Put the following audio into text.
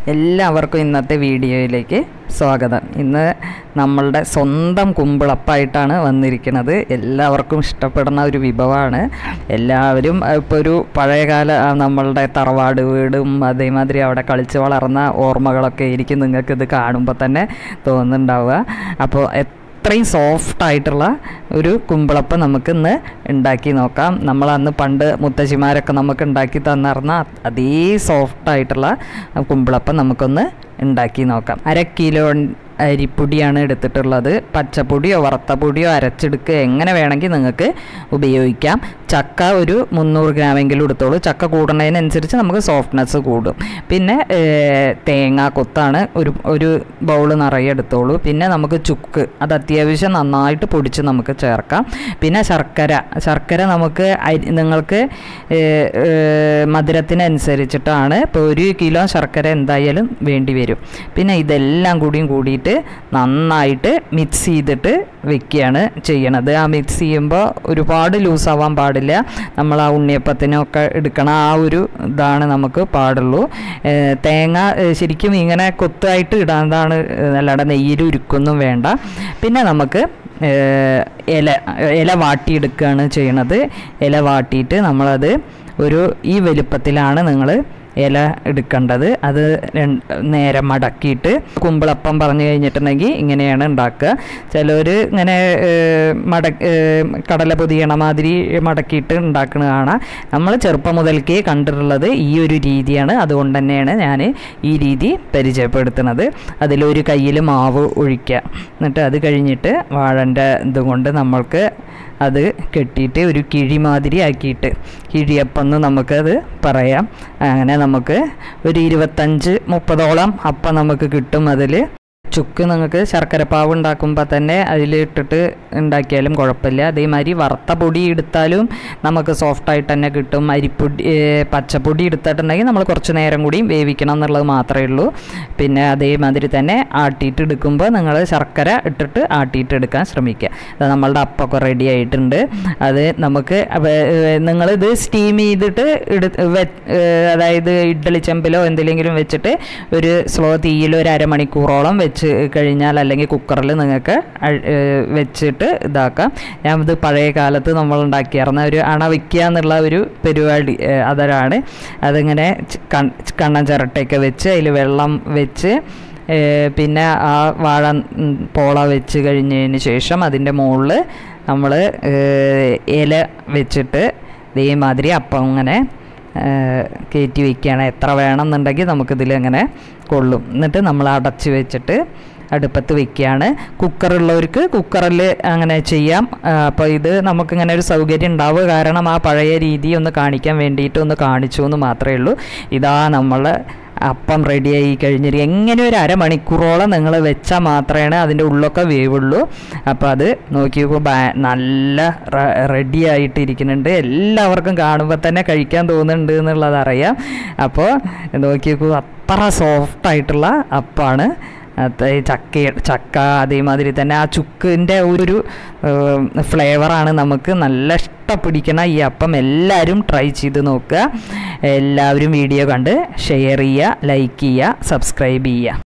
എല്ലാവർക്കും ഇന്നത്തെ വീഡിയോയിലേക്ക് സ്വാഗതം ഇന്ന് നമ്മളുടെ സ്വന്തം കുമ്പിളപ്പായിട്ടാണ് വന്നിരിക്കുന്നത് എല്ലാവർക്കും ഇഷ്ടപ്പെടുന്ന ഒരു വിഭവമാണ് എല്ലാവരും ഇപ്പോൾ ഒരു പഴയകാല ആ, നമ്മളുടെ തറവാട് വീടും അതേമാതിരി അവിടെ കളിച്ച് വളർന്ന ഓർമ്മകളൊക്കെ ആയിരിക്കും നിങ്ങൾക്ക് ഇത് കാണുമ്പോൾ തന്നെ തോന്നുന്നുണ്ടാവുക അപ്പോൾ അത്രയും സോഫ്റ്റ് ആയിട്ടുള്ള ഒരു കുമ്പിളപ്പം നമുക്ക് ഇന്ന് ഉണ്ടാക്കി നോക്കാം നമ്മൾ അന്ന് പണ്ട് മുത്തശ്ശിമാരൊക്കെ നമുക്ക് ഉണ്ടാക്കി തന്നിരുന്ന അതേ സോഫ്റ്റ് ആയിട്ടുള്ള കുമ്പിളപ്പം നമുക്കൊന്ന് ഉണ്ടാക്കി നോക്കാം അര കിലോ അരിപ്പൊടിയാണ് എടുത്തിട്ടുള്ളത് പച്ചപ്പൊടിയോ വറുത്ത പൊടിയോ അരച്ചെടുക്കുക എങ്ങനെ വേണമെങ്കിൽ നിങ്ങൾക്ക് ഉപയോഗിക്കാം ചക്ക ഒരു മുന്നൂറ് ഗ്രാമെങ്കിലും എടുത്തോളൂ ചക്ക കൂടുന്നതിനനുസരിച്ച് നമുക്ക് സോഫ്റ്റ്നെസ് കൂടും പിന്നെ ഏർ, തേങ്ങ കൊത്താണ് ഒരു ഒരു ബൗള് നിറയെ എടുത്തോളൂ പിന്നെ നമുക്ക് ചുക്ക് അത് അത്യാവശ്യം നന്നായിട്ട് പൊടിച്ച് നമുക്ക് ചേർക്കാം പിന്നെ ശർക്കര ശർക്കര നമുക്ക് അരി നിങ്ങൾക്ക് ഏർ, ഏർ, മധുരത്തിനനുസരിച്ചിട്ടാണ് ഇപ്പോൾ ഒരു കിലോ ശർക്കര എന്തായാലും വേണ്ടി വരും പിന്നെ ഇതെല്ലാം കൂടിയും കൂടിയിട്ട് നന്നായിട്ട് മിക്സ് ചെയ്തിട്ട് വെക്കുകയാണ് ചെയ്യണത് ആ മിക്സ് ചെയ്യുമ്പോൾ ഒരുപാട് ലൂസ് ആവാൻ പാടില്ല നമ്മൾ ആ ഉണ്ണിയപ്പത്തിനൊക്കെ എടുക്കണ ആ ഒരു ഇതാണ് നമുക്ക് പാടുള്ളൂ ഏർ തേങ്ങ ഏർ ശരിക്കും ഇങ്ങനെ കൊത്തായിട്ട് ഇടാതാണ് അല്ലാതെ നെയ്യിൽ ഉരുക്കൊന്നും വേണ്ട പിന്നെ നമുക്ക് ഏർ ഇല ഇല വാട്ടിയെടുക്കുകയാണ് ചെയ്യണത് ഇല വാട്ടിയിട്ട് നമ്മളത് ഒരു ഈ വലുപ്പത്തിലാണ് നിങ്ങൾ ഇല എടുക്കേണ്ടത് അത് രണ്ട് നേരെ മടക്കിയിട്ട് കുമ്പിളപ്പം പറഞ്ഞു കഴിഞ്ഞിട്ടുണ്ടെങ്കിൽ ഇങ്ങനെയാണ് ഉണ്ടാക്കുക ചിലർ ഇങ്ങനെ ഏർ, മട ഏർ, കടല പൊതിയണ മാതിരി മടക്കിയിട്ട് ഉണ്ടാക്കുന്നത് കാണാം നമ്മൾ ചെറുപ്പം മുതൽക്കേ കണ്ടിട്ടുള്ളത് ഈ ഒരു രീതിയാണ് അതുകൊണ്ട് തന്നെയാണ് ഞാൻ ഈ രീതി പരിചയപ്പെടുത്തുന്നത് അതിലൊരു കയ്യിൽ മാവ് ഒഴിക്കുക എന്നിട്ട് അത് കഴിഞ്ഞിട്ട് വാഴൻ്റെ ഇതുകൊണ്ട് നമ്മൾക്ക് അത് കെട്ടിയിട്ട് ഒരു കിഴി മാതിരി ആക്കിയിട്ട് കിഴിയപ്പം എന്ന് നമുക്കത് പറയാം അങ്ങനെ നമുക്ക് ഒരു ഇരുപത്തഞ്ച് മുപ്പതോളം അപ്പം നമുക്ക് കിട്ടും അതിൽ ചുക്ക് നിങ്ങൾക്ക് ശർക്കരപ്പാവ് ഉണ്ടാക്കുമ്പോൾ തന്നെ അതിലിട്ടിട്ട് ഉണ്ടാക്കിയാലും കുഴപ്പമില്ല അതേമാതിരി വറുത്ത പൊടി എടുത്താലും നമുക്ക് സോഫ്റ്റായിട്ട് തന്നെ കിട്ടും അരിപ്പൊടി ഏ, പച്ചപ്പൊടി എടുത്തിട്ടുണ്ടെങ്കിൽ നമ്മൾ കുറച്ച് നേരം കൂടി വേവിക്കണം എന്നുള്ളത് മാത്രമേ ഉള്ളൂ പിന്നെ അതേമാതിരി തന്നെ ആട്ടിയിട്ട് എടുക്കുമ്പോൾ നിങ്ങൾ ശർക്കര ഇട്ടിട്ട് ആട്ടിയിട്ട് എടുക്കാൻ ശ്രമിക്കുക അത് നമ്മളുടെ അപ്പമൊക്കെ റെഡി ആയിട്ടുണ്ട് അത് നമുക്ക് നിങ്ങളിത് സ്റ്റീം ചെയ്തിട്ട് എടു വെ ഏഹ് അതായത് ഇഡ്ഡലി ചെമ്പിലോ എന്തിലെങ്കിലും വെച്ചിട്ട് ഒരു സ്ലോ തീയിൽ ഒരു അരമണിക്കൂറോളം വെച്ച് കഴിഞ്ഞാൽ അല്ലെങ്കിൽ കുക്കറിൽ നിങ്ങൾക്ക് അഴ്- ഏഹ് വെച്ചിട്ട് ഇതാക്കാം ഞാൻ ഇത് പഴയ കാലത്ത് നമ്മൾ ഉണ്ടാക്കിയായിരുന്ന ഒരു അണ വയ്ക്കുക എന്നുള്ള ഒരു പരിപാടി ഏഹ് അതാണ് അതിങ്ങനെ ച- കൺ കണ്ണൻ ചിരട്ടയൊക്കെ വെച്ച് അതിൽ വെള്ളം വെച്ച് ഏഹ് പിന്നെ ആ വാഴ ഉം, പോള വെച്ച് കഴിഞ്ഞതിന് ശേഷം അതിൻ്റെ മുകളിൽ നമ്മൾ ഇല വെച്ചിട്ട് ഇതേമാതിരി അപ്പം ഇങ്ങനെ ഏഹ് കയറ്റി വയ്ക്കുകയാണ് എത്ര വേണമെന്നുണ്ടെങ്കിൽ നമുക്കിതിൽ അങ്ങനെ കൊള്ളും എന്നിട്ട് നമ്മൾ അടച്ച് വെച്ചിട്ട് അടുപ്പത്ത് വെക്കുകയാണ് കുക്കറുള്ളവർക്ക് കുക്കറിൽ അങ്ങനെ ചെയ്യാം അപ്പോൾ ഇത് നമുക്കിങ്ങനെ ഒരു സൗകര്യം ഉണ്ടാവുക കാരണം ആ പഴയ രീതി ഒന്ന് കാണിക്കാൻ വേണ്ടിയിട്ട് ഒന്ന് കാണിച്ചു എന്ന് മാത്രമേ ഉള്ളൂ ഇതാ നമ്മൾ അപ്പം റെഡിയായി കഴിഞ്ഞിട്ട് എങ്ങനെ ഒരു അരമണിക്കൂറോളം നിങ്ങൾ വെച്ചാൽ മാത്രമേ അതിൻ്റെ ഉള്ളൊക്കെ വേവുള്ളൂ അപ്പോൾ അത് നോക്കി നോക്കുമ്പോൾ ബാ- നല്ല റെഡി ആയിട്ടിരിക്കുന്നുണ്ട് എല്ലാവർക്കും കാണുമ്പോൾ തന്നെ കഴിക്കാൻ തോന്നുന്നുണ്ട് എന്നുള്ളത് അറിയാം അപ്പോൾ നോക്കി നോക്കൂ അത്ര സോഫ്റ്റ് ആയിട്ടുള്ള അപ്പാണ് അത് ഈ ചക്ക ചക്ക അതേമാതിരി തന്നെ ആ ചുക്കിൻ്റെ ഒരു ഫ്ലേവറാണ് നമുക്ക് നല്ല ഇഷ്ടപ്പിടിക്കണ ഈ അപ്പം എല്ലാവരും ട്രൈ ചെയ്ത് നോക്കുക എല്ലാവരും വീഡിയോ കണ്ട് ഷെയർ ചെയ്യുക ലൈക്ക് ചെയ്യുക സബ്സ്ക്രൈബ് ചെയ്യുക